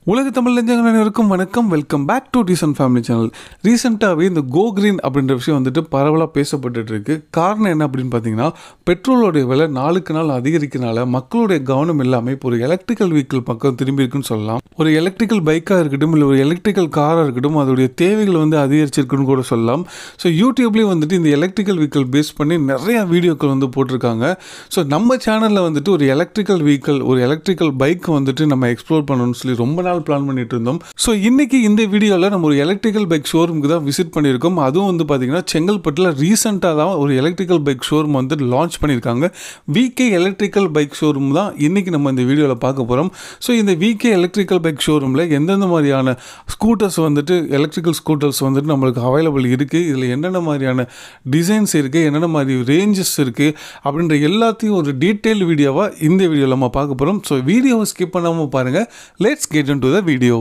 உலக தமிழ் நெஞ்சங்கள் அனைவருக்கும் வணக்கம் welcome back to T seven family channel ரீசெண்டாகவே இந்த கோ கிரீன் அப்படின்ற விஷயம் வந்துட்டு பரவலாக பேசப்பட்டுட்டு இருக்கு காரணம் என்ன அப்படின்னு பார்த்தீங்கன்னா பெட்ரோலோடைய விலை நாளுக்கு நாள் அதிகரிக்கிறனால மக்களுடைய கவனம் எல்லாமே இப்போ ஒரு எலக்ட்ரிக்கல் வெஹிக்கிள் பக்கம் திரும்பி இருக்குன்னு சொல்லலாம் ஒரு எலக்ட்ரிக்கல் பைக்காக இருக்கட்டும் இல்லை ஒரு எலக்ட்ரிக்கல் காராக இருக்கட்டும் அதோடைய தேவைகள் வந்து அதிகரிச்சிருக்குன்னு கூட சொல்லலாம் ஸோ யூடியூப்லேயும் வந்துட்டு இந்த எலக்ட்ரிக்கல் வெஹிக்கிள் பேஸ் பண்ணி நிறைய வீடியோக்கள் வந்து போட்டிருக்காங்க ஸோ நம்ம சேனலில் வந்துட்டு ஒரு எலக்ட்ரிக்கல் வெஹிக்கிள் ஒரு எலக்ட்ரிக்கல் பைக் வந்துட்டு நம்ம எக்ஸ்ப்ளோர் பண்ணணும்னு சொல்லி ரொம்ப நாள் பிளான் பண்ணிட்டு இருந்தோம் ஸோ இன்னைக்கு இந்த வீடியோவில் நம்ம ஒரு எலக்ட்ரிக்கல் பைக் ஷோரூமுக்கு தான் விசிட் பண்ணியிருக்கோம் அதுவும் வந்து பார்த்தீங்கன்னா செங்கல்பட்டில் ரீசெண்டாக தான் ஒரு எலக்ட்ரிக்கல் பைக் ஷோரூம் வந்து லான்ச் பண்ணியிருக்காங்க விகே எலக்ட்ரிக்கல் பைக் ஷோரூம் தான் இன்னைக்கு நம்ம இந்த வீடியோவில் பார்க்க போகிறோம் ஸோ இந்த விகே எலக்ட்ரிக்கல் பைக் ஷோரூமில் எந்தெந்த மாதிரியான ஸ்கூட்டர்ஸ் வந்துட்டு எலக்ட்ரிக்கல் ஸ்கூட்டர்ஸ் வந்துட்டு நம்மளுக்கு அவைலபிள் இருக்குது இதில் என்னென்ன மாதிரியான டிசைன்ஸ் இருக்குது என்னென்ன மாதிரி ரேஞ்சஸ் இருக்குது அப்படின்ற எல்லாத்தையும் ஒரு டீட்டெயில் வீடியோவாக இந்த வீடியோவில் நம்ம பார்க்க போகிறோம் ஸோ வீடியோவை ஸ்கிப் பண்ணாமல் பாருங்கள் let's get into the video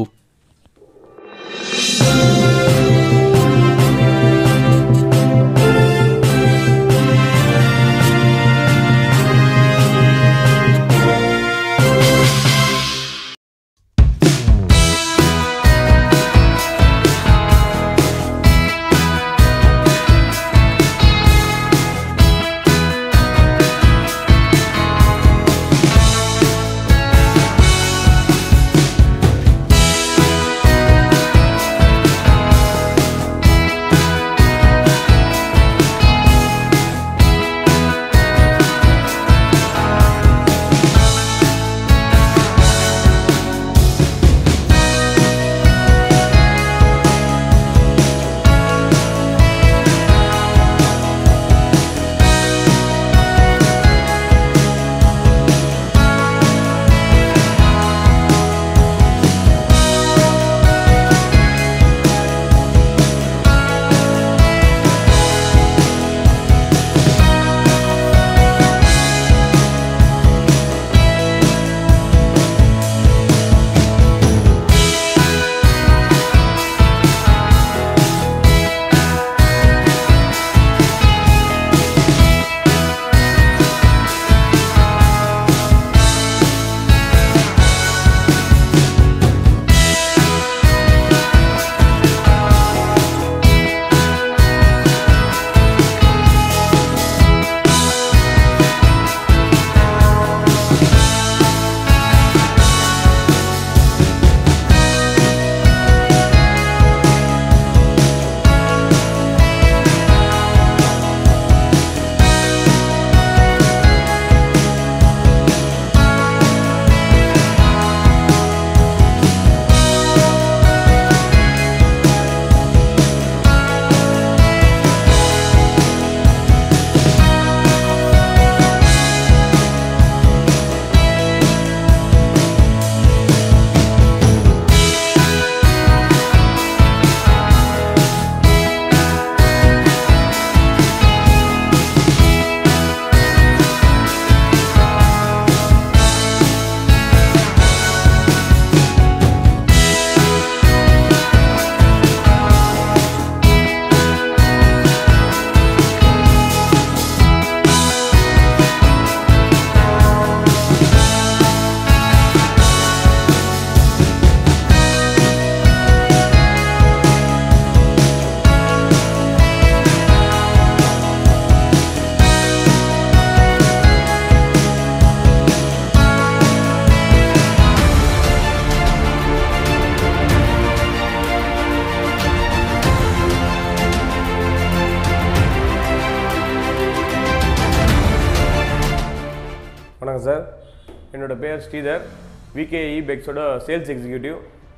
வணக்கம் சார் என்னோட பேர் ஸ்ரீதர் விகேஇ பெக்ஸோட சேல்ஸ் எக்ஸிக்யூட்டிவ்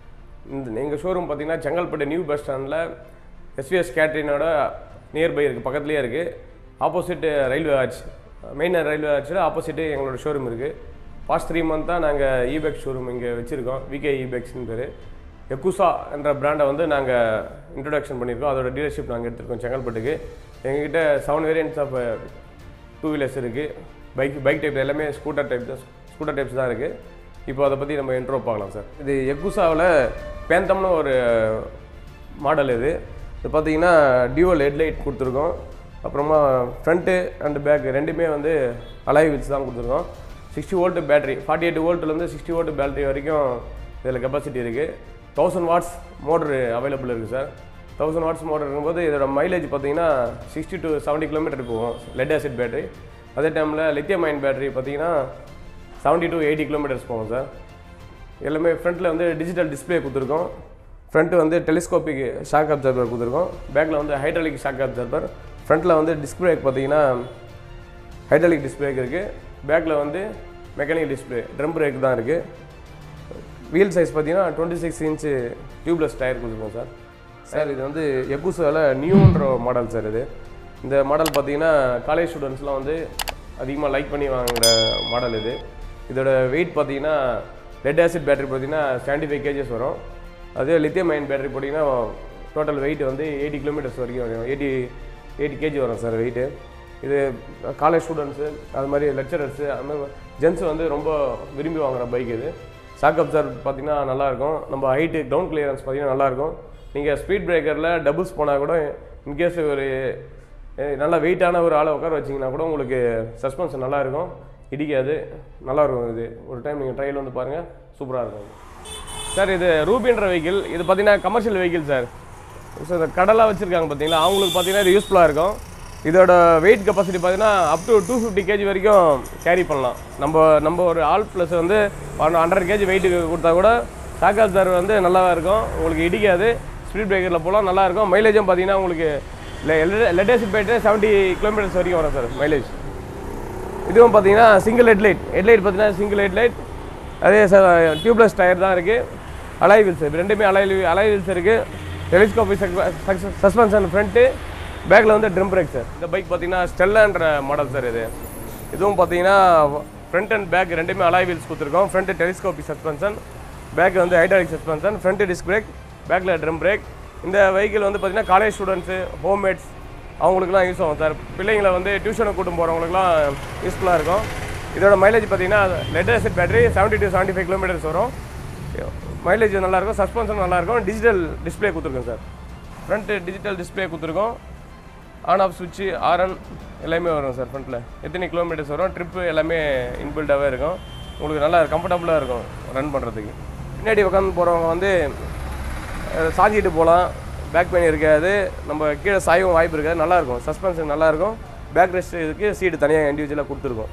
இந்த எங்கள் ஷோரூம் பார்த்தீங்கன்னா செங்கல்பட்டு நியூ பஸ் ஸ்டாண்டில் எஸ்விஎஸ் கேட்ரினோட நியர்பை இருக்குது பக்கத்துலேயே இருக்குது opposite railway arch main railway ஆர்ச்சில் ஆப்போசிட்டு எங்களோட ஷோரூம் இருக்குது பாஸ்ட் த்ரீ மந்த்தாக நாங்கள் இபெக்ஸ் ஷோரூம் இங்கே வச்சுருக்கோம் விகே இபெக்ஸ்னு பேர் எக்குசா என்ற பிராண்டை வந்து நாங்கள் இன்ட்ரொடக்ஷன் பண்ணியிருக்கோம் அதோட டீலர்ஷிப் நாங்கள் எடுத்திருக்கோம் செங்கல்பட்டுக்கு எங்ககிட்ட seven variants of two wheelers இருக்குது பைக் பைக் டைப் எல்லாமே ஸ்கூட்டர் டைப் தான் ஸ்கூட்டர் டைப்ஸ் தான் இருக்குது இப்போ அதை பற்றி நம்ம இன்ட்ரோ பார்க்கலாம் சார் இது எக்குசாவில் பேந்தம்னு ஒரு மாடல் இது இது பார்த்தீங்கன்னா டியூவல் ஹெட்லைட் கொடுத்துருக்கோம் அப்புறமா ஃப்ரண்ட்டு அண்ட் பேக் ரெண்டுமே வந்து அலாய் வீல்ஸ் தான் கொடுத்துருக்கோம் sixty volt battery forty eight வோல்ட்லேருந்து சிக்ஸ்டி வோல்ட் பேட்டரி வரைக்கும் இதில் கெப்பாசிட்டி இருக்குது தௌசண்ட் வாட்ஸ் மோட்ரு அவைலபிள் இருக்குது சார் தௌசண்ட் வாட்ஸ் மோட்டர் இருக்கும்போது இதோட மைலேஜ் பார்த்தீங்கன்னா சிக்ஸ்டி டு செவன்ட்டி கிலோமீட்டர் போகும் லெட் ஆசிட் பேட்டரி அதே டைமில் லித்தியம் அயன் பேட்டரி பார்த்தீங்கன்னா செவன்ட்டி டு எயிட்டி கிலோமீட்டர்ஸ் போகும் சார் எல்லாமே ஃப்ரண்ட்டில் வந்து டிஜிட்டல் டிஸ்பிளே கொடுத்துருக்கோம் ஃப்ரண்ட்டு வந்து டெலிஸ்கோபிக் ஷாக் அப்சர்வர் கொடுத்துருக்கோம் பேக்கில் வந்து ஹைட்ராலிக் ஷாக் அப்சர்வர் ஃப்ரண்ட்டில் வந்து டிஸ்க் பிரேக் பார்த்தீங்கன்னா ஹைட்ராலிக் டிஸ்பிளேக் இருக்குது பேக்கில் வந்து மெக்கானிக் டிஸ்பிளே ட்ரம் பிரேக் தான் இருக்குது வீல் சைஸ் பார்த்தீங்கன்னா twenty six inch tubeless tyre கொடுத்துருக்கோம் சார் சார் இது வந்து எக்குசாவில் நியூன்ற மாடல் சார் இது இந்த மாடல் பார்த்தீங்கன்னா காலேஜ் ஸ்டூடெண்ட்ஸ்லாம் வந்து அதிகமாக லைக் பண்ணி வாங்குற மாடல் இது இதோட வெயிட் பார்த்தீங்கன்னா லெட் ஆசிட் பேட்டரி பார்த்தீங்கன்னா செவன்ட்டி ஃபைவ் கேஜஸ் வரும் அதே லித்தியம் அயன் பேட்டரி போட்டிங்கன்னா டோட்டல் வெயிட் வந்து எயிட்டி கிலோமீட்டர்ஸ் வரைக்கும் வரும் எயிட்டி எயிட்டி கேஜி வரும் சார் வெயிட்டு இது காலேஜ் ஸ்டூடெண்ட்ஸு அது மாதிரி லெக்சரர்ஸு அது மாதிரி ஜென்ஸ் வந்து ரொம்ப விரும்பி வாங்குற பைக் இது ஷாக் அப்சர்வ் பார்த்தீங்கன்னா நல்லாயிருக்கும் நம்ம ஹைட்டு கிரவுண்ட் கிளியரன்ஸ் பார்த்தீங்கன்னா நல்லாயிருக்கும் நீங்கள் ஸ்பீட் பிரேக்கரில் டபுள்ஸ் போனால் கூட இன்கேஸ் ஒரு அஹ், நல்ல வெயிட்டான ஒரு ஆளை உட்கார வச்சிங்கன்னா கூட உங்களுக்கு சஸ்பென்ஸ் நல்லா இருக்கும் இடிக்காது நல்லா இருக்கும் இது ஒரு டைம் நீங்கள் ட்ரையல் வந்து பாருங்கள் சூப்பராக இருக்கும் சார் இது ரூபின்ற வெஹிக்கிள் இது பார்த்தீங்கன்னா கமர்ஷியல் வெஹிக்கிள் சார் ஸோ இந்த கடலாக வச்சுருக்காங்க பார்த்தீங்களா அவங்களுக்கு பார்த்தீங்கன்னா இது யூஸ்ஃபுல்லாக இருக்கும் இதோட வெயிட் கெப்பாசிட்டி பார்த்தீங்கன்னா up to two fifty KG வரைக்கும் கேரி பண்ணலாம் நம்ம நம்ம ஒரு ஆல் ப்ளஸ் வந்து ஹண்ட்ரட் கேஜி வெயிட்டுக்கு கொடுத்தா கூட ஷாக் சார் வந்து நல்லா இருக்கும் உங்களுக்கு இடிக்காது ஸ்பீட் பிரேக்கரில் போகலாம் நல்லா இருக்கும் மைலேஜும் பார்த்தீங்கன்னா உங்களுக்கு லெட்டஸ்ட் போயிட்டு செவன்ட்டி கிலோமீட்டர்ஸ் வரைக்கும் வரும் சார் மைலேஜ் இதுவும் பார்த்தீங்கன்னா சிங்கிள் ஹெட்லைட் ஹெட்லைட் பார்த்தீங்கன்னா சிங்கிள் ஹெட்லைட் அதே டியூப்லெஸ் டயர் தான் இருக்குது அலாய் வீல்ஸ் ரெண்டுமே அலாய் அலாய் வீல்ஸ் இருக்குது டெலிஸ்கோபிக் சஸ்பென்ஷன் ஃப்ரண்ட்டு பேக்கில் வந்து ட்ரிம் பிரேக் சார் இந்த பைக் பார்த்தீங்கன்னா ஸ்டெல்லான்ற மாடல் சார் இது இதுவும் பார்த்தீங்கன்னா ஃப்ரண்ட் அண்ட் பேக் ரெண்டுமே அலாய் வீல்ஸ் கொடுத்துருக்கோம் ஃப்ரண்ட்டு டெலிஸ்கோபிக் சஸ்பென்ஷன் பேக் வந்து hydraulic suspension front disc brake பேக்கில் ட்ரிம் பிரேக் இந்த வெஹிக்கிள் வந்து பார்த்தீங்கன்னா காலேஜ் ஸ்டூடெண்ட்ஸு ஹோம்மேட்ஸ் அவங்களுக்குலாம் யூஸ் ஆகும் சார் பிள்ளைங்களை வந்து டியூஷனுக்கு கூட்டும் போகிறவங்களுக்குலாம் யூஸ்ஃபுல்லாக இருக்கும் இதோட மைலேஜ் பார்த்தீங்கன்னா lead acid battery seventy to seventy five kilometres வரும் மைலேஜ் நல்லாயிருக்கும் சஸ்பென்ஷன் நல்லாயிருக்கும் டிஜிட்டல் டிஸ்ப்ளே கொடுத்துருக்கோம் சார் ஃப்ரண்ட்டு டிஜிட்டல் டிஸ்ப்ளே கொடுத்துருக்கோம் ஆன் ஆஃப் சுவிட்சு ஆர்என் எல்லாமே வரும் சார் ஃப்ரண்ட்டில் எத்தனை கிலோமீட்டர்ஸ் வரும் ட்ரிப்பு எல்லாமே இன்பில்டாகவே இருக்கும் உங்களுக்கு நல்லா கம்ஃபர்டபுளாக இருக்கும் ரன் பண்ணுறதுக்கு பின்னாடி உட்காந்து போகிறவங்க வந்து அஹ், சாஞ்சிட்டு போகலாம் பேக் பெயின் இருக்காது நம்ம கீழே சாயவும் வாய்ப்பு இருக்காது நல்லாயிருக்கும் சஸ்பென்ஷன் நல்லாயிருக்கும் பேக் ரெஸ்ட் இதுக்கு சீட்டு தனியாக இண்டிவிஜுவலாக கொடுத்துருக்கோம்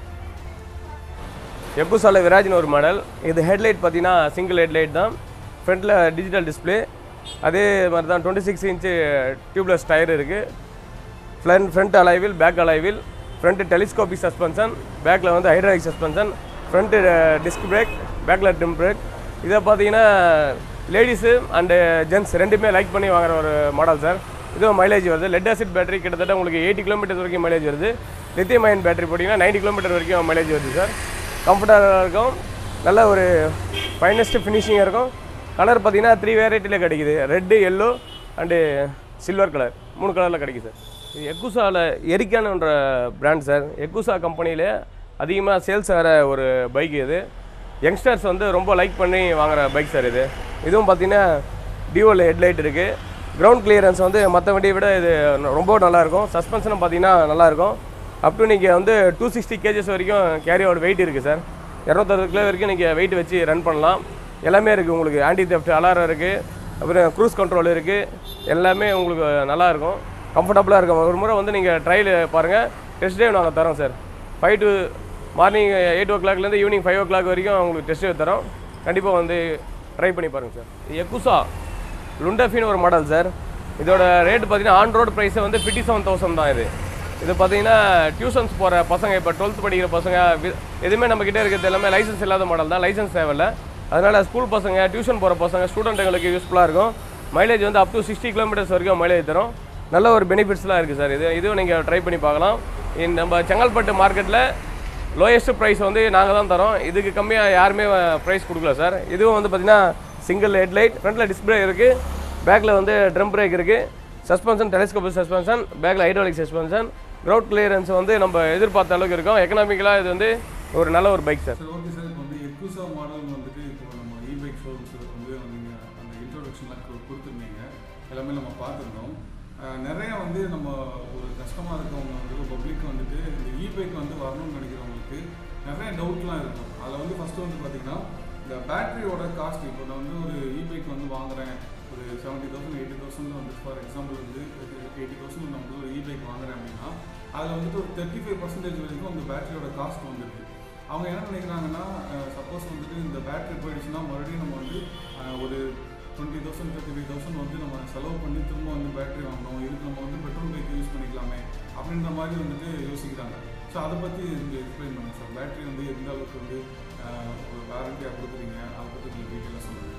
எக்குசால விராஜ்னு ஒரு மாடல் இது ஹெட்லைட் பார்த்தீங்கன்னா சிங்கிள் ஹெட்லைட் தான் ஃப்ரண்ட்டில் டிஜிட்டல் டிஸ்ப்ளே அதே மாதிரி தான் twenty six inch tubeless tyre இருக்குது ஃப்ரண்ட் ஃப்ரண்ட் அலைவில் பேக் அலைவில் ஃப்ரண்ட்டு டெலிஸ்கோபிக் சஸ்பென்ஷன் பேக்கில் வந்து hydraulic suspension front disc brake பேக்கில் டிம் பிரேக் இதை பார்த்தீங்கன்னா லேடிஸு அண்டு ஜென்ட்ஸ் ரெண்டுமே லைக் பண்ணி வாங்குற ஒரு மாடல் சார் இதுவும் மைலேஜ் வருது லெட் ஆசிட் பேட்டரி கிட்டத்தட்ட உங்களுக்கு எயிட்டி கிலோமீட்டர் வரைக்கும் மைலேஜ் வருது லித்தியம் அயன் பேட்டரி போட்டிங்கன்னா 90 கிலோமீட்டர் வரைக்கும் மைலேஜ் வருது சார் கம்ஃபர்டபுளாக இருக்கும் நல்ல ஒரு ஃபைனஸ்ட் ஃபினிஷிங்காக இருக்கும் கலர் பார்த்தீங்கன்னா த்ரீ வெரைட்டியில் கிடைக்குது red yellow and silver colour மூணு கலரில் கிடைக்குது சார் இது எக்குசாவில் எரிக்கானுன்ற பிராண்ட் சார் எக்குசா கம்பெனியில் அதிகமாக சேல்ஸ் ஆகிற ஒரு பைக் இது யங்ஸ்டர்ஸ் வந்து ரொம்ப லைக் பண்ணி வாங்குற பைக் சார் இது இதுவும் பார்த்தீங்கன்னா டியூவல் ஹெட்லைட் இருக்குது கிரவுண்ட் கிளியரன்ஸ் வந்து மற்ற வண்டியை விட இது ரொம்ப நல்லாயிருக்கும் சஸ்பென்ஷனும் பார்த்தீங்கன்னா நல்லாயிருக்கும் அப் டு நீங்கள் வந்து டூ சிக்ஸ்டி கேஜஸ் வரைக்கும் கேரியோட வெயிட் இருக்குது சார் இரநூத்தறுபது கிலோ வரைக்கும் நீங்கள் வெயிட் வச்சு ரன் பண்ணலாம் எல்லாமே இருக்குது உங்களுக்கு ஆன்டி தெஃப்ட் அலாரம் இருக்குது அப்புறம் க்ரூஸ் கண்ட்ரோல் இருக்குது எல்லாமே உங்களுக்கு நல்லா இருக்கும் கம்ஃபர்டபுளாக இருக்கும் ஒரு முறை வந்து நீங்கள் ட்ரையல் பாருங்கள் டெஸ்ட் ட்ரைவ் நாங்கள் தரோம் sir five to morning eight ஓ கிளாக்லேருந்து ஈவினிங் ஃபைவ் ஓ கிளாக் வரைக்கும் உங்களுக்கு டெஸ்ட் ட்ரைவ் தரோம் கண்டிப்பாக வந்து ட்ரை பண்ணி பாருங்கள் சார் எக்குசா லுண்டஃபின்னு ஒரு மாடல் சார் இதோட ரேட் பார்த்தீங்கன்னா ஆன் ரோடு ப்ரைஸே வந்து ஃபிஃப்டி செவன் தௌசண்ட் தான் இது இது பார்த்தீங்கன்னா டியூஷன்ஸ் போகிற பசங்க இப்போ டுவெல்த் படிக்கிற பசங்க வி- எதுவுமே நம்ம கிட்டே இருக்கிறது எல்லாமே லைசன்ஸ் இல்லாத மாடல் தான் லைசன்ஸ் தேவையில்ல அதனால் ஸ்கூல் பசங்க டியூஷன் போகிற பசங்க ஸ்டூடெண்ட்டுங்களுக்கு யூஸ்ஃபுல்லாக இருக்கும் மைலேஜ் வந்து அப் டு சிக்ஸ்டி கிலோமீட்டர்ஸ் வரைக்கும் மைலேஜ் தரும் நல்ல ஒரு பெனிஃபிட்ஸ்லாம் இருக்குது சார் இது இதுவும் நீங்கள் ட்ரை பண்ணி பார்க்கலாம் இந்த நம்ம செங்கல்பட்டு மார்க்கெட்டில் லோயஸ்ட் ப்ரைஸ் வந்து நாங்கள் தான் தரோம் இதுக்கு கம்மியாக யாருமே ப்ரைஸ் கொடுக்கல சார் இதுவும் வந்து பார்த்தீங்கன்னா சிங்கிள் ஹெட்லைட் ஃப்ரண்ட்டில் டிஸ்பிளே இருக்குது பேக்கில் வந்து ட்ரம் பிரேக் இருக்குது சஸ்பென்ஷன் டெலிஸ்கோபிக் சஸ்பென்ஷன் பேக்கில் ஹைட்ராலிக் சஸ்பென்ஷன் கிரவுண்ட் கிளியரன்ஸ் வந்து நம்ம எதிர்பார்த்த அளவுக்கு இருக்கும் எக்கனாமிக்கலாக இது வந்து ஒரு நல்ல ஒரு பைக் சார் சரி ஓகே சார் இப்போ வந்து எக்குசா மாடல் வந்துட்டு இப்போ நம்ம இ பைக் ஷோரூம்ஸில் வந்து நீங்கள் அந்த இன்ட்ரோடக்ஷன்லாம் கொடுத்துருந்தீங்க எல்லாமே நம்ம பார்த்துருந்தோம் அஹ் நிறைய வந்து நம்ம ஒரு கஷ்டமாக இருக்கவங்க வந்து பப்ளிக் வந்துட்டு இந்த இ பைக் வந்து வரணும்னு நினைக்கிறவங்களுக்கு நிறைய டவுட்லாம் இருக்கும் அதில் வந்து ஃபஸ்ட்டு வந்து பார்த்தீங்கன்னா இந்த பேட்டரியோட காஸ்ட் இப்போ நான் வந்து ஒரு இ பைக் வந்து வாங்குறேன் ஒரு செவன்ட்டி தௌசண்ட் எயிட்டி தௌசண்ட் வந்து ஃபார் எக்ஸாம்பிள் வந்து எயிட்டி தௌசண்ட் நான் வந்து ஒரு இ பைக் வாங்குறேன் அப்படின்னா அதில் வந்துட்டு ஒரு தேர்ட்டி ஃபைவ் பர்சன்டேஜ் வரைக்கும் அந்த பேட்டரியோட காஸ்ட் வந்துருக்கு அவங்க என்ன நினைக்கிறாங்கன்னா சப்போஸ் வந்துட்டு இந்த பேட்டரி போயிடுச்சுன்னா மறுபடியும் நம்ம வந்து அஹ், ஒரு twenty thousand thirty five thousand வந்து நம்ம செலவு பண்ணி திரும்ப வந்து பேட்டரி வாங்கணும் இதுக்கு நம்ம வந்து பெட்ரோல் பைக் யூஸ் பண்ணிக்கலாமே அப்படின்ற மாதிரி வந்துட்டு யோசிக்கிறாங்க ஸோ அதை பற்றி இங்கே எக்ஸ்பிளைன் பண்ணுங்க சார் பேட்டரி வந்து எந்த அளவுக்கு வந்து அஹ், ஒரு வாரண்டியாக கொடுக்குறீங்க அதை பற்றி கொஞ்சம் டீட்டெயிலாக சொல்லுங்கள்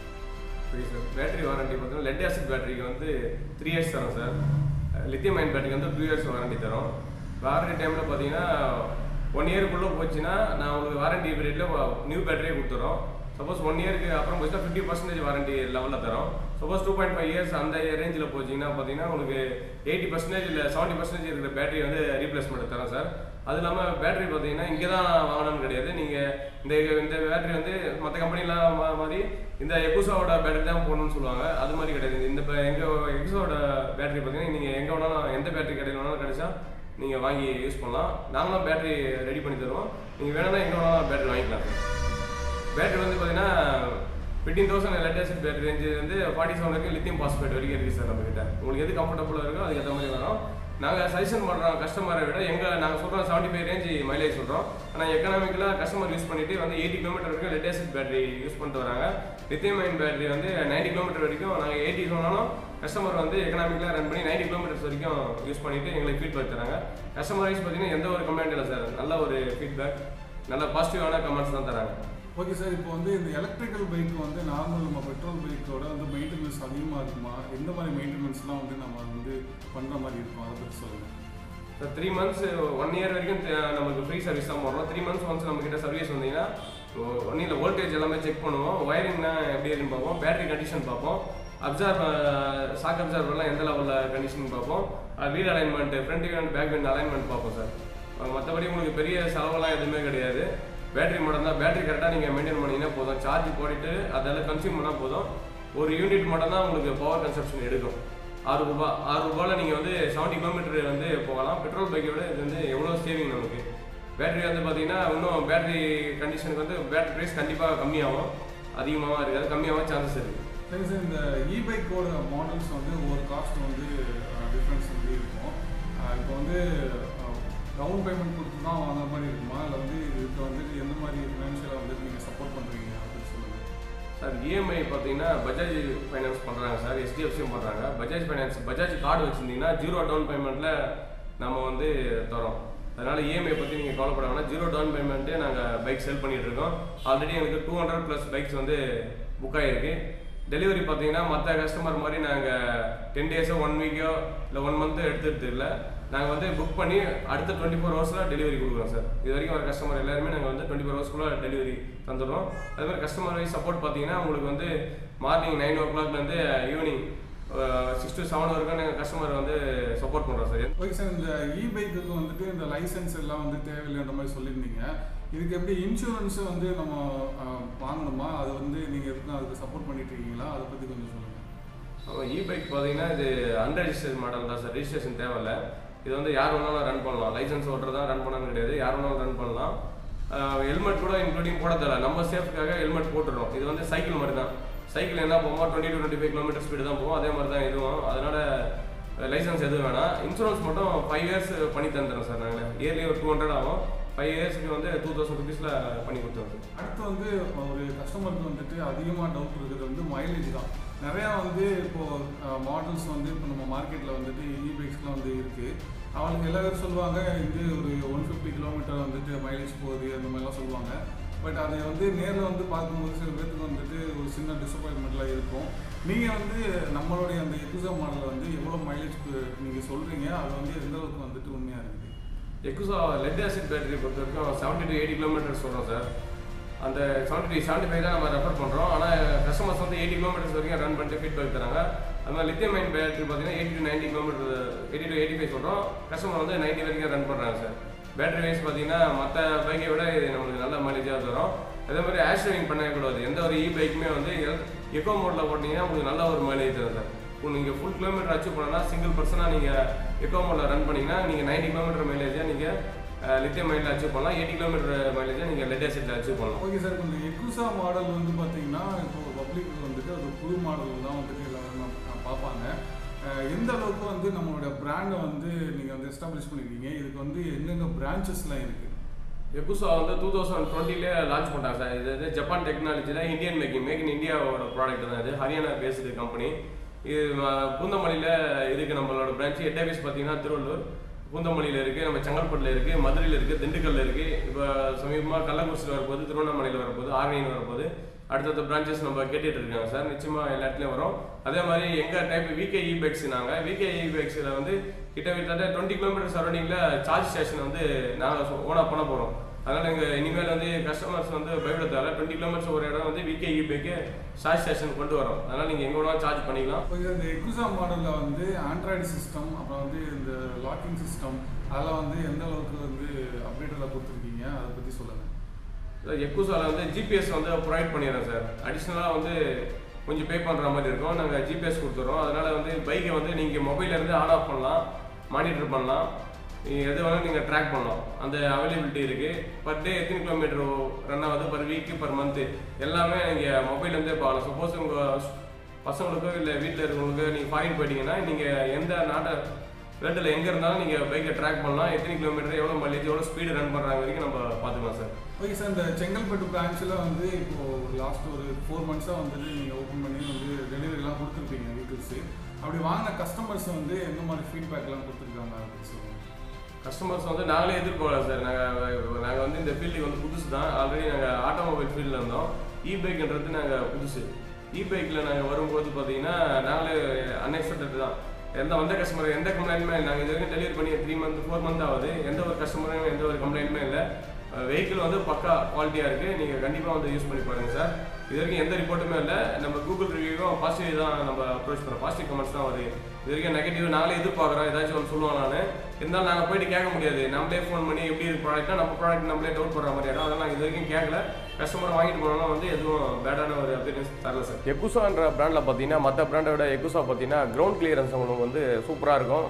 சரி சார் பேட்டரி வாரண்டி பார்த்தீங்கன்னா லெட் ஆசிட் பேட்டரிக்கு வந்து த்ரீ இயர்ஸ் தரோம் சார் லித்தியம் அயன் பேட்டரிக்கு வந்து டூ இயர்ஸ் வாரண்டி தரோம் வாரண்டி டைமில் பார்த்தீங்கன்னா ஒன் இயருக்குள்ளே போச்சுன்னா நான் உங்களுக்கு வாரண்டி பீரியடில் நியூ பேட்டரியே கொடுத்துறோம் சப்போஸ் ஒன் இயருக்கு அப்புறம் போச்சுன்னா ஃபிஃப்டி பர்சன்டேஜ் வாரண்டி லெவலில் தரோம் suppose two point five years அந்த ரேஞ்சில் போச்சிங்கன்னா பார்த்தீங்கன்னா உங்களுக்கு எயிட்டி பர்சன்டேஜ் இல்லை செவன்ட்டி பர்சன்டேஜ் இருக்கிற பேட்டரி வந்து ரீப்ளேஸ்மெண்ட் தரோம் சார் அது இல்லாமல் பேட்டரி பார்த்தீங்கன்னா இங்கே தான் வாங்கணும்னு கிடையாது நீங்கள் இந்த இந்த பேட்டரி வந்து மற்ற கம்பெனிலாம் மாதிரி இந்த எகுசாவோட பேட்டரி தான் போடணும்னு சொல்லுவாங்க அது மாதிரி கிடையாது இந்த இப்போ எங்கள் எகுசாவோட பேட்டரி பார்த்தீங்கன்னா நீங்கள் எங்கே வேணாலும் எந்த பேட்டரி கடையில் வேணாலும் கிடைச்சா நீங்கள் வாங்கி யூஸ் பண்ணலாம் நாங்களும் பேட்டரி ரெடி பண்ணி தருவோம் நீங்கள் வேணும்னா எங்கே வேணாலும் பேட்டரி வாங்கிக்கலாம் சார் பேட்டரி வந்து பார்த்தீங்கன்னா fifteen thousand latest battery range வந்து ஃபார்ட்டி செவன் வரைக்கும் லித்தியம் பாஸ்பேட் வரைக்கும் இருக்குது சார் நம்மகிட்ட உங்களுக்கு எது கம்ஃபர்டபுளாக இருக்கோ அதுக்கு ஏற்ற மாதிரி வரும் நாங்கள் சஜஷன் பண்ணுறோம் கஸ்டமரை விட எங்கள் நாங்கள் சொல்கிறோம் செவன்ட்டி ஃபைவ் ரேஞ்ச் மைலேஜ் சொல்கிறோம் ஆனால் எக்கனாமிக்கலாக கஸ்டமர் யூஸ் பண்ணிட்டு வந்து எயிட்டி கிலோமீட்டர் வரைக்கும் லேட்டஸ்ட் பேட்டரி யூஸ் பண்ணிட்டு வராங்க லித்தியம் அயன் பேட்டரி வந்து நைன்ட்டி கிலோமீட்டர் வரைக்கும் நாங்கள் எயிட்டி சொன்னாலும் கஸ்டமர் வந்து எக்கனாமிக்கலாக ரன் பண்ணி நைன்ட்டி கிலோமீட்டர்ஸ் வரைக்கும் யூஸ் பண்ணிட்டு எங்களுக்கு ஃபீட்பேக் தராங்க கஸ்டமர் வைஸ் பார்த்தீங்கன்னா எந்த ஒரு கம்ப்ளைண்ட் இல்லை சார் நல்ல ஒரு ஃபீட்பேக் நல்ல பாசிட்டிவான கமெண்ட்ஸ் தான் தராங்க ஓகே சார் இப்போ வந்து இந்த எலக்ட்ரிக்கல் பைக் வந்து நார்மல் நம்ம பெட்ரோல் பைக்கோட வந்து மெயின்டெனன்ஸ் அதிகமாக இருக்குமா எந்த மாதிரி மெயின்டெனன்ஸ்லாம் வந்து நம்ம வந்து பண்ணுற மாதிரி இருக்கும் அதை பற்றி சொல்லுங்கள் sir three months one year வரைக்கும் த- நமக்கு ஃப்ரீ சர்வீஸ் தான் போடுறோம் த்ரீ மந்த்ஸ் ஒன்ஸ் நம்ம கிட்ட சர்வீஸ் வந்தீங்கன்னா ஒன்றும் இல்லை வோல்டேஜ் எல்லாமே செக் பண்ணுவோம் ஒயரிங்னா எப்படி இருக்குன்னு பார்ப்போம் பேட்டரி கண்டிஷன் பார்ப்போம் அப்சர்வ் சாக் அப்சர்வர்லாம் எந்த லெவலில் கண்டிஷன் பார்ப்போம் wheel alignment front and back விண்ட் அலைன்மெண்ட் பார்ப்போம் சார் மற்றபடி உங்களுக்கு பெரிய செலவெல்லாம் எதுவுமே கிடையாது பேட்டரி மட்டும் தான் பேட்டரி கரெக்டாக நீங்கள் மெயின்டைன் பண்ணீங்கன்னா போதும் சார்ஜ் போட்டுட்டு அதெல்லாம் கன்சியூம் பண்ணால் போதும் ஒரு யூனிட் மட்டும் தான் உங்களுக்கு பவர் கன்சப்ஷன் எடுக்கும் ஆறு ரூபாய் ஆறு ரூபாயில் நீங்கள் வந்து செவன்ட்டி கிலோமீட்டர் வந்து போகலாம் பெட்ரோல் பைக்கை விட இது வந்து எவ்வளோ சேவிங் நமக்கு பேட்டரி வந்து பார்த்தீங்கன்னா இன்னும் பேட்டரி கண்டிஷனுக்கு வந்து பேட்டரி ப்ரைஸ் கண்டிப்பாக கம்மியாகும் அதிகமாகவும் இருக்காது கம்மியாகவும் சான்சஸ் இருக்குது சரி சார் இந்த இ பைக்கோட மாடல்ஸ் வந்து ஒவ்வொரு காஸ்ட் வந்து டிஃப்ரென்ஸ் வந்து இருக்கும் அஹ் இப்போ வந்து டவுன் பேமெண்ட் கொடுத்து தான் வாங்குற மாதிரி இருக்குமா இல்லை வந்து இதுக்கு வந்து எந்த மாதிரி ஃபினான்ஷியலாக வந்து நீங்கள் சப்போர்ட் பண்ணுறீங்க அப்படின்னு சொல்லுங்கள் சார் இஎம்ஐ பார்த்தீங்கன்னா பஜாஜ் ஃபைனான்ஸ் பண்ணுறாங்க சார் எஸ்டிஎஃப்சியும் பண்ணுறாங்க பஜாஜ் ஃபைனான்ஸ் பஜாஜ் கார்டு வச்சுருந்தீங்கன்னா ஜீரோ டவுன் பேமெண்ட்டில் நம்ம வந்து தரோம் அதனால் இஎம்ஐ பற்றி நீங்கள் கவலைப்பட வேணாம் ஜீரோ டவுன் பேமெண்ட்டே நாங்கள் பைக் செல் பண்ணிட்டு இருக்கோம் ஆல்ரெடி எனக்கு டூ ஹண்ட்ரட் ப்ளஸ் பைக்ஸ் வந்து புக் ஆகிருக்கு டெலிவரி பார்த்தீங்கன்னா மற்ற கஸ்டமர் மாதிரி நாங்கள் டென் டேஸோ ஒன் வீக்கோ இல்லை ஒன் மந்த்தோ எடுத்துகிட்டு இல்லை நாங்கள் வந்து புக் பண்ணி அடுத்த டுவெண்ட்டி ஃபோர் ஹவர்ஸில் டெலிவரி கொடுக்குறோம் சார் இது வரைக்கும் வர கஸ்டமர் எல்லாருமே நாங்கள் வந்து டுவெண்ட்டி ஃபோர் ஹவர்ஸ்க்குள்ளே டெலிவரி தந்துடுறோம் அதே மாதிரி கஸ்டமர் வைஸ் சப்போர்ட் பார்த்தீங்கன்னா உங்களுக்கு வந்து மார்னிங் நைன் ஓ கிளாக்லேருந்து ஈவினிங் சிக்ஸ் டு செவன் வரைக்கும் நாங்கள் கஸ்டமர் வந்து சப்போர்ட் பண்ணுறோம் சார் ஓகே சார் இந்த இ பைக்குக்கு வந்துட்டு இந்த லைசன்ஸ் எல்லாம் வந்து தேவையில்லைன்ற மாதிரி சொல்லியிருந்தீங்க இதுக்கு எப்படி இன்சூரன்ஸு வந்து நம்ம அஹ், வாங்கணுமா அது வந்து நீங்கள் எதுக்கும் அதுக்கு சப்போர்ட் பண்ணிட்டு இருக்கீங்களா அதை பற்றி கொஞ்சம் சொல்லுங்கள் இ பைக் பார்த்தீங்கன்னா இது அன்ரெஜிஸ்டர்ட் மாடல் தான் சார் ரெஜிஸ்ட்ரேஷன் தேவையில்ல இது வந்து யார் வேணாலும் ரன் பண்ணலாம் லைசன்ஸ் ஓட்டுறது தான் ரன் பண்ணணும்னு கிடையாது யார் வேணாலும் ரன் பண்ணலாம் ஹெல்மெட் கூட இன்க்ளூடிங் போட தேவை நம்ம சேஃப்காக ஹெல்மெட் போட்டுறோம் இது வந்து சைக்கிள் மாதிரி தான் சைக்கிள் என்ன போவோம் twenty to twenty five kilometre speed தான் போகும் அதே மாதிரி தான் இதுவும் அதனால லைசன்ஸ் எதுவும் வேணாம் இன்சூரன்ஸ் மட்டும் ஃபைவ் இயர்ஸ் பண்ணி தந்துடுறோம் சார் நாங்கள் இயர்லி ஒரு டூ ஹண்ட்ரட் ஆகும் ஃபைவ் இயர்ஸ்க்கு வந்து டூ தௌசண்ட் ருபீஸில் பண்ணி கொடுத்துருவோம் சார் அடுத்து வந்து ஒரு கஸ்டமருக்கு வந்துட்டு அதிகமாக டவுட் இருக்கிறது வந்து மைலேஜ் தான் நிறையா வந்து இப்போது மாடல்ஸ் வந்து இப்போ நம்ம மார்க்கெட்டில் வந்துட்டு இ பைக்ஸ்லாம் வந்து இருக்குது அவங்களுக்கு எல்லா பேரும் சொல்லுவாங்க இது ஒரு ஒன் ஃபிஃப்டி கிலோமீட்டர் வந்துட்டு மைலேஜ் போகுது அந்த மாதிரிலாம் சொல்லுவாங்க பட் அதை வந்து நேரில் வந்து பார்க்கும்போது சில பேருக்கு வந்துட்டு ஒரு சின்ன டிசப்பாயின்மெண்ட்லாம் இருக்கும் நீங்கள் வந்து நம்மளுடைய அந்த எக்ஸா மாடலில் வந்து எவ்வளோ மைலேஜ் நீங்கள் சொல்கிறீங்க அது வந்து எந்த அளவுக்கு வந்துட்டு உண்மையாக இருக்குது எக்குசா லெட் ஆசிட் பேட்டரி பொறுத்த வரைக்கும் செவன்ட்டி டு எயிட்டி கிலோமீட்டர்ஸ் சொல்கிறோம் சார் அந்த செவன்ட்டி செவன்ட்டி ஃபைவ் தான் நம்ம ரெஃபர் பண்ணுறோம் ஆனால் கஸ்டமர்ஸ் வந்து எயிட்டி கிலோமீட்டர்ஸ் வரைக்கும் ரன் பண்ணிட்டு ஃபீட்பேக் தராங்க அது மாதிரி லித்தியம் அயன் பேட்டரி பார்த்தீங்கன்னா eighty to ninety kilometre eighty to eighty five சொல்கிறோம் கஸ்டமர் வந்து நைன்ட்டி வரைக்கும் ரன் பண்ணுறாங்க சார் பேட்டரி வைஸ் பார்த்தீங்கன்னா மற்ற பைக்கை விட இது நம்மளுக்கு நல்ல மைலேஜாக தரும் அதே மாதிரி ஆஷ் ட்ரைவிங் பண்ணக்கூடாது எந்த ஒரு இ பைக்குமே வந்து எக்கோ மோடில் போட்டிங்கன்னா உங்களுக்கு நல்ல ஒரு மைலேஜ் தரும் சார் இப்போ நீங்கள் ஃபுல் கிலோமீட்டர் அச்சீவ் பண்ணனா சிங்கிள் பர்சனாக நீங்கள் எக்கோ மோடில் ரன் பண்ணீங்கன்னா நீங்கள் நைன்ட்டி கிலோமீட்டர் மைலேஜாக நீங்கள் லித்தியம் மைண்டில் அச்சீவ் பண்ணலாம் எயிட்டி கிலோமீட்டர் மைலேஜை நீங்கள் லெட் ஆசிட்டில் அச்சீவ் பண்ணலாம் ஓகே சார் இப்போ இந்த எக்குசா மாடல் வந்து பார்த்தீங்கன்னா இப்போ பப்ளிக் வந்துட்டு அது புது மாடல் தான் வந்துட்டு எல்லாரும் நான் நான் பார்ப்பாங்க அஹ் எந்த அளவுக்கு வந்து நம்மளோட பிராண்டை வந்து நீங்கள் வந்து எஸ்டாப்ளிஷ் பண்ணிருக்கீங்க இதுக்கு வந்து எங்கெங்க பிரான்ச்சஸ்லாம் இருக்குது எக்குசா வந்து டூ தௌசண்ட் டுவெண்ட்டிலே லான்ச் பண்ணாங்க சார் இது வந்து ஜப்பான் டெக்னாலஜியில் இந்தியன் மேக்கிங் மேக் இன் இந்தியாவோட ப்ராடக்ட் தான் இது ஹரியானா பேஸ்டு கம்பெனி இது ம- பூந்தமல்லியில் இருக்குது நம்மளோட பிரான்ச் ஹெட் ஆஃபீஸ் பார்த்தீங்கன்னா திருவள்ளூர் பூந்தமல்லியில் இருக்குது நம்ம செங்கல்பட்டில் இருக்குது மதுரையில் இருக்குது திண்டுக்கல்ல இருக்குது இப்போ சமீபமாக கள்ளக்குறிச்சியில் வரப்போகுது திருவண்ணாமலையில் வரப்போகுது ஆரணியில் வரப்போகுது அடுத்தடுத்த பிரான்ச்சஸ் நம்ம கேட்டுட்டு இருக்காங்க சார் நிச்சயமாக எல்லா இடத்துலையும் வரும் அதே மாதிரி எங்கள் டைப் விகே இ பைக்ஸ் நாங்கள் விகே இ பைக்ஸில் வந்து கிட்டத்தட்ட டுவெண்ட்டி கிலோமீட்டர் சரௌண்டிங்கில் சார்ஜ் ஸ்டேஷன் வந்து நாங்கள் ஓனாக பண்ண போகிறோம் அதனால் எங்கள் இனிமேல் வந்து கஸ்டமர்ஸ் வந்து பயப்பட தேவை டுவெண்ட்டி கிலோமீட்டர்ஸ் ஒரு இடம் வந்து VK E bike charge station கொண்டு வரோம் அதனால் நீங்கள் எங்கே வேணாலும் சார்ஜ் பண்ணிக்கலாம் ஓகே இந்த எக்குசா மாடலில் வந்து ஆண்ட்ராய்டு சிஸ்டம் அப்புறம் வந்து இந்த லாக்கிங் சிஸ்டம் அதெல்லாம் வந்து எந்த அளவுக்கு வந்து அப்டேட்டெல்லாம் கொடுத்துருக்கீங்க அதை பற்றி சொல்லுங்கள் எக்குசால வந்து ஜிபிஎஸ் வந்து ப்ரொவைட் பண்ணிடுறோம் சார் அடிஷ்னலாக வந்து கொஞ்சம் பே பண்ணுற மாதிரி இருக்கும் நாங்கள் ஜிபிஎஸ் கொடுத்துறோம் அதனால் வந்து பைக்கை வந்து நீங்கள் மொபைல்லேருந்து ஆன் ஆஃப் பண்ணலாம் மானிட்டர் பண்ணலாம் நீங்கள் எது வேணாலும் நீங்கள் ட்ராக் பண்ணலாம் அந்த அவைலபிலிட்டி இருக்குது பர் டே எத்தனை கிலோமீட்டர் ரன் ஆகுது பர் வீக்கு பர் மந்த்து எல்லாமே நீங்கள் மொபைல்லேருந்தே பார்க்கலாம் சப்போஸ் உங்கள் பசங்களுக்கோ இல்லை வீட்டில் இருக்கவங்களுக்கோ நீங்கள் ஃபாரின் போயிட்டீங்கன்னா நீங்கள் எந்த நாட்டை வேர்ல்டில் எங்கே இருந்தாலும் நீங்கள் பைக்கை ட்ராக் பண்ணலாம் எத்தனை கிலோமீட்டர் எவ்வளோ மைலேஜ் எவ்வளோ ஸ்பீடு ரன் பண்ணுறாங்க வரைக்கும் நம்ம பார்த்துக்கலாம் சார் ஓகே சார் இந்த செங்கல்பட்டு பிரான்ச்சில் வந்து இப்போ லாஸ்ட் ஒரு ஃபோர் மந்த்ஸாக வந்துட்டு நீங்கள் ஓப்பன் பண்ணி வந்து டெலிவரிலாம் கொடுத்துருப்பீங்க வெஹிக்கிள்ஸு அப்படி வாங்கின கஸ்டமர்ஸ் வந்து எந்த மாதிரி ஃபீட்பேக்லாம் கொடுத்துருக்காங்க அதை பத்தி சொல்லுங்க கஸ்டமர்ஸ் வந்து நாங்களே எதிர்கொள்ள சார் நாங்கள் நாங்கள் வந்து இந்த ஃபீல்டுக்கு வந்து புதுசு தான் ஆல்ரெடி நாங்கள் ஆட்டோமொபைல் ஃபீல்டில் இருந்தோம் இ பைக்ன்றது நாங்கள் புதுசு இ பைக்கில் நாங்கள் வரும்போது பார்த்தீங்கன்னா நாங்களே அன்எக்ஸ்பெக்டட் தான் எந்த வந்த கஸ்டமர் எந்த கம்ப்ளைண்ட்டுமே நாங்கள் இது வரைக்கும் டெலிவரி பண்ணி த்ரீ மந்த் ஃபோர் மந்த் ஆகுது எந்த ஒரு கஸ்டமரும் எந்த ஒரு கம்ப்ளைண்ட்டுமே இல்லை வெஹிக்கிள் வந்து பக்கா குவாலிட்டியாக இருக்குது நீங்கள் கண்டிப்பாக வந்து யூஸ் பண்ணி பாருங்கள் சார் இது வரைக்கும் எந்த ரிப்போர்ட்டுமே இல்லை நம்ம கூகுள் ரிவ்யூவும் பாசிட்டிவ் தான் நம்ம அப்ரோச் பண்ணுறோம் பாசிட்டிவ் கமெண்ட்ஸ் தான் வருது இது வரைக்கும் நெகட்டிவ் நாங்களே எதிர்பார்க்குறோம் ஏதாச்சும் ஒன்று சொல்லுவோம் நான் இருந்தாலும் நாங்கள் போயிட்டு கேட்க முடியாது நம்மளே ஃபோன் பண்ணி எப்படி இருக்கு ப்ராடக்ட்னா நம்ம ப்ராடக்ட் நம்மளே டவுட் பண்ணுற மாதிரி ஆகும் அதெல்லாம் இது வரைக்கும் கேட்கல கஸ்டமர் வாங்கிட்டு போனோம்னா வந்து எதுவும் பேடான ஒரு அப்பியரன்ஸ் தரல சார் எக்குசான்ற பிராண்டில் பார்த்தீங்கன்னா மற்ற பிராண்டை விட எக்குசா பார்த்தீங்கன்னா கிரவுண்ட் கிளியரன்ஸ் உங்களுக்கு வந்து சூப்பராக இருக்கும்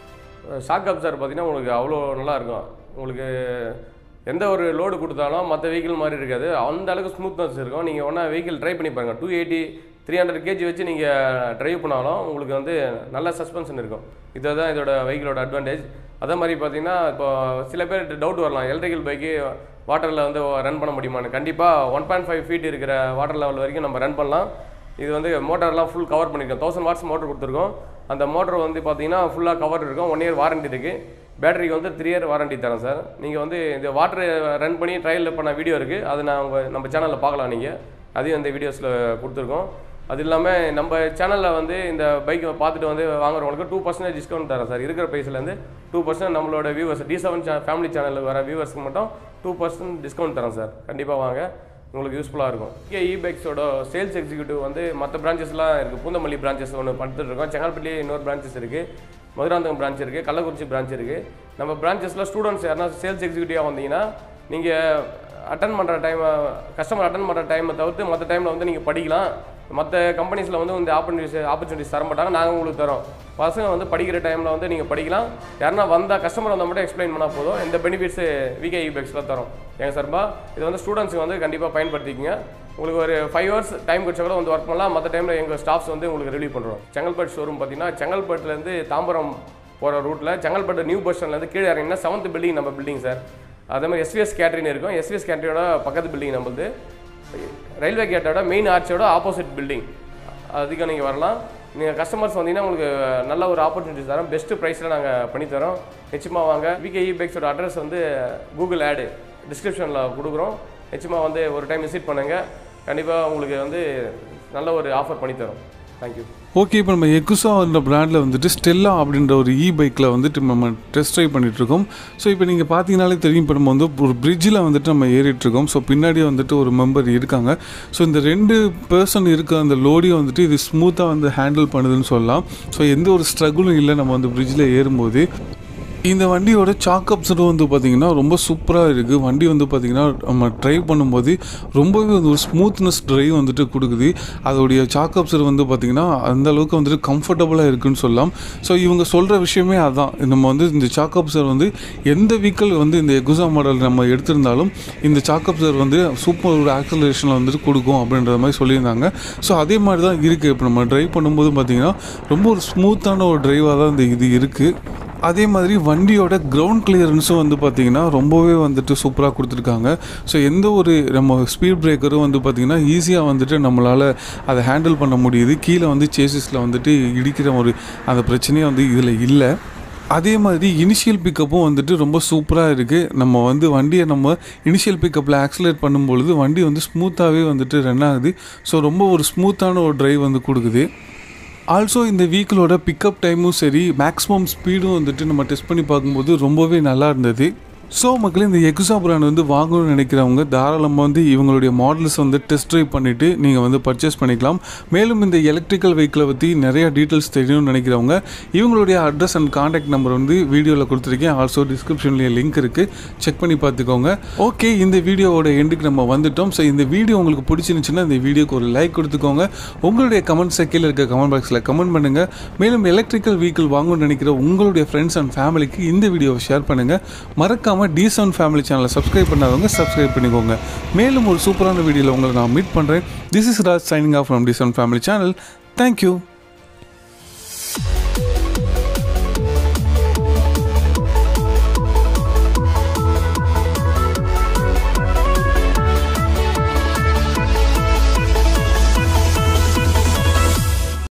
ஷாக் அப்சர் பார்த்தீங்கன்னா உங்களுக்கு அவ்வளோ நல்லா இருக்கும் உங்களுக்கு எந்த ஒரு லோடு கொடுத்தாலும் மற்ற வெஹிக்கிள் மாதிரி இருக்காது அந்த அளவுக்கு ஸ்மூத்னஸ் இருக்கும் நீங்கள் ஒன்றா வெஹிக்கிள் ட்ரை பண்ணி பாருங்கள் two eighty three hundred KG வச்சு நீங்கள் ட்ரைவ் பண்ணாலும் உங்களுக்கு வந்து நல்ல சஸ்பென்ஷன் இருக்கும் இதுதான் இதோட வெஹிக்கிளோட அட்வான்டேஜ் அதே மாதிரி பார்த்தீங்கன்னா இப்போ சில பேர் டவுட் வரலாம் எலக்ட்ரிக்கல் பைக்கு வாட்டரில் வந்து ரன் பண்ண முடியுமான்னு கண்டிப்பாக ஒன் பாயிண்ட் ஃபைவ் ஃபீட் இருக்கிற வாட்டர் லெவல் வரைக்கும் நம்ம ரன் பண்ணலாம் இது வந்து மோட்டார்லாம் ஃபுல் கவர் பண்ணியிருக்கோம் தௌசண்ட் வாட்ஸ் மோட்டர் கொடுத்துருக்கோம் அந்த மோட்டர் வந்து பார்த்தீங்கன்னா ஃபுல்லாக கவர் இருக்கும் ஒன் இயர் வாரண்டி இருக்குது பேட்டரிக்கு வந்து த்ரீ இயர் வாரண்டி தரேன் சார் நீங்கள் வந்து இந்த வாட்டர் ரன் பண்ணி ட்ரையலில் பண்ண வீடியோ இருக்குது அது நான் உங்கள் நம்ம சேனலில் பார்க்கலாம் நீங்கள் அதையும் அந்த வீடியோஸில் கொடுத்துருக்கோம் அது இல்லாமல் நம்ம சேனலில் வந்து இந்த பைக்கை பார்த்துட்டு வந்து வாங்குறவங்களுக்கு டூ பர்சன்டேஜ் டிஸ்கவுண்ட் தரேன் சார் இருக்கிற ப்ரைஸ்லேருந்து டூ பர்சன்ட் நம்மளோட வியூவர்ஸ் டி செவன் ஃபேமிலி சேனலுக்கு வர வியூவர்ஸ்க்கு மட்டும் டூ பர்சன்ட் டிஸ்கவுண்ட் தரேன் சார் கண்டிப்பாக வாங்க உங்களுக்கு யூஸ்ஃபுல்லாக இருக்கும் இங்கே இ பைக்ஸோட சேல்ஸ் எக்ஸிக்யூட்டிவ் வந்து மற்ற பிரான்ச்சஸ்லாம் இருக்குது பூந்தமல்லி பிரான்ச்சஸ் ஒன்று படுத்துட்டு இருக்கோம் செங்கல்பட்டுலேயே இன்னொரு பிரான்ச்சஸ் இருக்குது மதுராந்தகம் பிரான்ச் இருக்குது கள்ளக்குறிச்சி பிரான்ச் இருக்குது நம்ம பிரான்ச்சஸில் ஸ்டூடெண்ட்ஸ் யாருன்னா சேல்ஸ் எக்ஸிக்யூட்டிவாக வந்தீங்கன்னா நீங்கள் அட்டன் பண்ணுற டைம் கஸ்டமர் அட்டன் பண்ணுற டைமை தவிர்த்து மற்ற டைமில் வந்து நீங்கள் படிக்கலாம் மற்ற கம்பெனிஸில் வந்து இந்த ஆப்பர்ச்சுனிட்டிஸ் ஆப்பர்ச்சுனிட்டிஸ் தர மாட்டாங்க நாங்கள் உங்களுக்கு தரோம் பசங்க வந்து படிக்கிற டைமில் வந்து நீங்கள் படிக்கலாம் யாருன்னா வந்தால் கஸ்டமர் வந்தால் மட்டும் எக்ஸ்பிளைன் பண்ணால் போதும் இந்த பெனிஃபிட்ஸு விகே பேக்ஸில் தரோம் எங்கள் சார்பா இது வந்து ஸ்டூடெண்ட்ஸுக்கு வந்து கண்டிப்பாக பயன்படுத்திக்கங்க உங்களுக்கு ஒரு ஃபைவ் ஹவர்ஸ் டைம் கிடச்சா கூட வந்து ஒர்க் பண்ணலாம் மற்ற டைமில் எங்கள் ஸ்டாஃப்ஸ் வந்து உங்களுக்கு ரிலீவ் பண்ணுறோம் செங்கல்பட்டு ஷோரூம் பார்த்தீங்கன்னா செங்கல்பட்டுலேருந்து தாம்பரம் போகிற ரூட்டில் செங்கல்பட்டு நியூ பஸ் ஸ்டாண்ட்லேருந்து கீழே இறங்கினா செவன்த் பில்டிங் நம்ம பில்டிங் சார் அதே மாதிரி எஸ்விஎஸ் கேட்ரின் இருக்கும் எஸ்விஎஸ் கேட்ரியோட பக்கத்து பில்டிங் நம்மளது ரயில்வே கேட்டோட மெயின் ஆர்ச்சோட ஆப்போசிட் பில்டிங் அதுக்கு நீங்கள் வரலாம் நீங்கள் கஸ்டமர்ஸ் வந்தீங்கன்னா உங்களுக்கு நல்ல ஒரு ஆப்பர்ச்சுனிட்டி தரோம் பெஸ்ட்டு ப்ரைஸில் நாங்கள் பண்ணித்தரோம் நிச்சயமாக வாங்க விகேஇ பைக்ஸோட அட்ரஸ் வந்து கூகுள் ஆடு டிஸ்கிரிப்ஷனில் கொடுக்குறோம் நிச்சயமாக வந்து ஒரு டைம் விசிட் பண்ணுங்கள் கண்டிப்பாக உங்களுக்கு வந்து நல்ல ஒரு ஆஃபர் பண்ணித்தரோம் தேங்க்யூ ஓகே இப்போ நம்ம எக்குசான்ற பிராண்டில் வந்துட்டு ஸ்டெல்லா அப்படின்ற ஒரு இ பைக்கில் வந்துட்டு நம்ம டெஸ்ட் ட்ரைவ் பண்ணிகிட்ருக்கோம் ஸோ இப்போ நீங்கள் பார்த்தீங்கனாலே தெரியும் இப்போ நம்ம வந்து ஒரு பிரிட்ஜில் வந்துட்டு நம்ம ஏறிட்டுருக்கோம் ஸோ பின்னாடி வந்துட்டு ஒரு மெம்பர் இருக்காங்க ஸோ இந்த ரெண்டு பர்சன் இருக்க அந்த லோடியை வந்துட்டு இது ஸ்மூத்தாக வந்து ஹேண்டில் பண்ணுதுன்னு சொல்லலாம் ஸோ எந்த ஒரு ஸ்ட்ரகிளும் இல்லை நம்ம வந்து பிரிட்ஜில் ஏறும்போது இந்த வண்டியோட சாக் அப்சரும் வந்து பார்த்திங்கன்னா ரொம்ப சூப்பராக இருக்குது வண்டி வந்து பார்த்திங்கன்னா நம்ம ட்ரைவ் பண்ணும்போது ரொம்பவே வந்து ஒரு ஸ்மூத்னஸ் ட்ரைவ் வந்துட்டு கொடுக்குது அதோடைய சாக் அப்சர் வந்து பார்த்திங்கன்னா அந்த அளவுக்கு வந்துட்டு கம்ஃபர்டபுளாக இருக்குன்னு சொல்லலாம் ஸோ இவங்க சொல்கிற விஷயமே அதான் நம்ம வந்து இந்த சாக் அப்சர் வந்து எந்த வெஹிக்கிள் வந்து இந்த எகுசா மாடல் நம்ம எடுத்திருந்தாலும் இந்த சாக் அப்சர் வந்து சூப்பர் ஒரு ஆக்சலரேஷனில் வந்துட்டு கொடுக்கும் அப்படின்ற மாதிரி சொல்லியிருந்தாங்க ஸோ அதே மாதிரி தான் இருக்குது இப்போ நம்ம ட்ரைவ் பண்ணும்போது பார்த்திங்கன்னா ரொம்ப ஒரு ஸ்மூத்தான ஒரு டிரைவாக தான் இந்த இது இருக்குது அதே மாதிரி வண்டியோட கிரவுண்ட் கிளியரன்ஸும் வந்து பார்த்திங்கன்னா ரொம்பவே வந்துட்டு சூப்பராக கொடுத்துருக்காங்க ஸோ எந்த ஒரு நம்ம ஸ்பீட் பிரேக்கரும் வந்து பார்த்திங்கன்னா ஈஸியாக வந்துட்டு நம்மளால் அதை ஹேண்டில் பண்ண முடியுது கீழே வந்து சேசிஸில் வந்துட்டு இடிக்கிற ஒரு அந்த பிரச்சனையே வந்து இதில் இல்லை அதே மாதிரி இனிஷியல் பிக்கப்பும் வந்துட்டு ரொம்ப சூப்பராக இருக்குது நம்ம வந்து வண்டியை நம்ம இனிஷியல் பிக்கப்பில் ஆக்சலேட் பண்ணும்பொழுது வண்டி வந்து ஸ்மூத்தாகவே வந்துட்டு ரன் ஆகுது ஸோ ரொம்ப ஒரு ஸ்மூத்தான ஒரு டிரைவ் வந்து கொடுக்குது ஆல்சோ இந்த வீக்கிளோட பிக்கப் டைமும் சரி மேக்ஸிமம் ஸ்பீடும் வந்துட்டு நம்ம டெஸ்ட் பண்ணி பார்க்கும்போது ரொம்பவே நல்லா இருந்தது ஸோ மக்களே இந்த எக்ஸா பிராண்ட் வந்து வாங்கணும்னு நினைக்கிறவங்க தாராளமாக வந்து இவங்களுடைய மாடல்ஸ் வந்து டெஸ்ட் ட்ரைவ் பண்ணிவிட்டு நீங்கள் வந்து பர்ச்சேஸ் பண்ணிக்கலாம் மேலும் இந்த எலக்ட்ரிக்கல் வெஹிக்கிளை பற்றி நிறையா டீட்டெயில்ஸ் தெரியணும்னு நினைக்கிறவங்க இவங்களுடைய அட்ரஸ் அண்ட் காண்டாக்ட் நம்பர் வந்து வீடியோவில் கொடுத்துருக்கேன் ஆல்சோ டிஸ்கிரிப்ஷன்லேயே லிங்க் இருக்குது செக் பண்ணி பார்த்துக்கோங்க ஓகே இந்த வீடியோவோட எண்டுக்கு நம்ம வந்துட்டோம் ஸோ இந்த வீடியோ உங்களுக்கு பிடிச்சிருந்துச்சுன்னா இந்த வீடியோக்கு ஒரு லைக் கொடுத்துக்கோங்க உங்களுடைய கமெண்ட்ஸை கீழே இருக்க கமெண்ட் பாக்ஸில் கமெண்ட் பண்ணுங்கள் மேலும் எலக்ட்ரிக்கல் வெஹிக்கிள் வாங்கணும்னு நினைக்கிற உங்களுடைய ஃப்ரெண்ட்ஸ் அண்ட் ஃபேமிலிக்கு இந்த வீடியோவை ஷேர் பண்ணுங்கள் மறக்காமல் டீசன் ஃபேமிலி சேனலை சப்ஸ்கிரைப் பண்ணாதவங்க சப்ஸ்கிரைப் பண்ணிக்கோங்க மேலும் ஒரு சூப்பரான வீடியோவில் உங்களை நான் மீட் பண்ணுறேன் this is Raj signing off from T seven family channel thank you